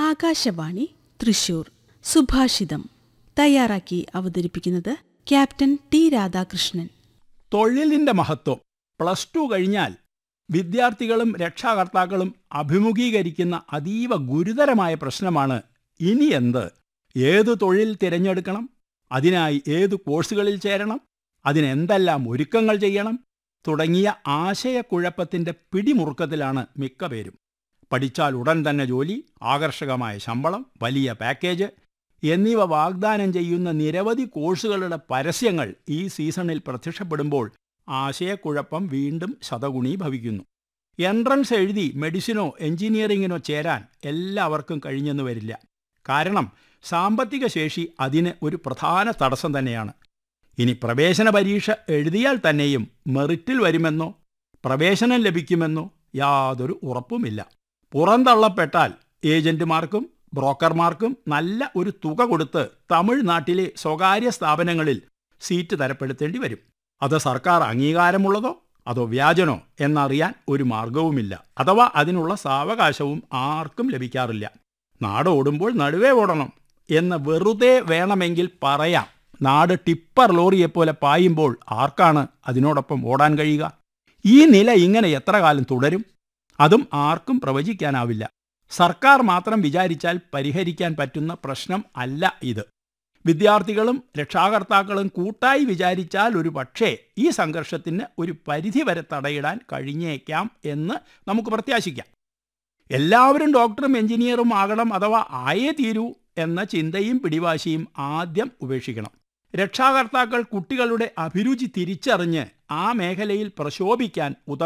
ആകാശവാണി തൃശൂർ സുഭാഷിതം തയ്യാറാക്കി അവതരിപ്പിക്കുന്നത് ക്യാപ്റ്റൻ ടി രാധാകൃഷ്ണൻ തൊഴിലിന്റെ മഹത്വം പ്ലസ് ടു കഴിഞ്ഞാൽ വിദ്യാർത്ഥികളും രക്ഷാകർത്താക്കളും അഭിമുഖീകരിക്കുന്ന അതീവ ഗുരുതരമായ പ്രശ്നമാണ് ഇനി എന്ത് ഏതു തൊഴിൽ തിരഞ്ഞെടുക്കണം അതിനായി ഏതു കോഴ്സുകളിൽ ചേരണം അതിനെന്തെല്ലാം ഒരുക്കങ്ങൾ ചെയ്യണം തുടങ്ങിയ ആശയക്കുഴപ്പത്തിന്റെ പിടിമുറുക്കത്തിലാണ് മിക്ക പേരും പഠിച്ചാൽ ഉടൻ തന്നെ ജോലി ആകർഷകമായ ശമ്പളം വലിയ പാക്കേജ് എന്നിവ വാഗ്ദാനം ചെയ്യുന്ന നിരവധി കോഴ്സുകളുടെ പരസ്യങ്ങൾ ഈ സീസണിൽ പ്രത്യക്ഷപ്പെടുമ്പോൾ ആശയക്കുഴപ്പം വീണ്ടും ശതഗുണീഭവിക്കുന്നു എൻട്രൻസ് എഴുതി മെഡിസിനോ എഞ്ചിനീയറിങ്ങിനോ ചേരാൻ എല്ലാവർക്കും കഴിഞ്ഞെന്ന് വരില്ല കാരണം സാമ്പത്തിക ശേഷി അതിന് ഒരു പ്രധാന തടസ്സം തന്നെയാണ് ഇനി പ്രവേശന പരീക്ഷ എഴുതിയാൽ തന്നെയും മെറിറ്റിൽ വരുമെന്നോ പ്രവേശനം ലഭിക്കുമെന്നോ യാതൊരു ഉറപ്പുമില്ല പുറന്തള്ളപ്പെട്ടാൽ ഏജന്റുമാർക്കും ബ്രോക്കർമാർക്കും നല്ല ഒരു തുക കൊടുത്ത് തമിഴ്നാട്ടിലെ സ്വകാര്യ സ്ഥാപനങ്ങളിൽ സീറ്റ് തരപ്പെടുത്തേണ്ടി വരും അത് സർക്കാർ അംഗീകാരമുള്ളതോ അതോ വ്യാജനോ എന്നറിയാൻ ഒരു മാർഗവുമില്ല അഥവാ അതിനുള്ള സാവകാശവും ആർക്കും ലഭിക്കാറില്ല നാട് ഓടുമ്പോൾ നടുവേ ഓടണം എന്ന് വെറുതെ വേണമെങ്കിൽ പറയാം നാട് ടിപ്പർ ലോറിയെപ്പോലെ പായുമ്പോൾ ആർക്കാണ് അതിനോടൊപ്പം ഓടാൻ കഴിയുക ഈ നില ഇങ്ങനെ എത്ര കാലം തുടരും അതും ആർക്കും പ്രവചിക്കാനാവില്ല സർക്കാർ മാത്രം വിചാരിച്ചാൽ പരിഹരിക്കാൻ പറ്റുന്ന പ്രശ്നം അല്ല ഇത് വിദ്യാർത്ഥികളും രക്ഷാകർത്താക്കളും കൂട്ടായി വിചാരിച്ചാൽ ഒരു പക്ഷേ ഈ സംഘർഷത്തിന് ഒരു പരിധിവരെ തടയിടാൻ കഴിഞ്ഞേക്കാം എന്ന് നമുക്ക് പ്രത്യാശിക്കാം എല്ലാവരും ഡോക്ടറും എഞ്ചിനീയറും ആകണം അഥവാ ആയേ തീരൂ എന്ന ചിന്തയും പിടിവാശിയും ആദ്യം ഉപേക്ഷിക്കണം രക്ഷാകർത്താക്കൾ കുട്ടികളുടെ അഭിരുചി തിരിച്ചറിഞ്ഞ് ആ മേഖലയിൽ പ്രശോഭിക്കാൻ ഉത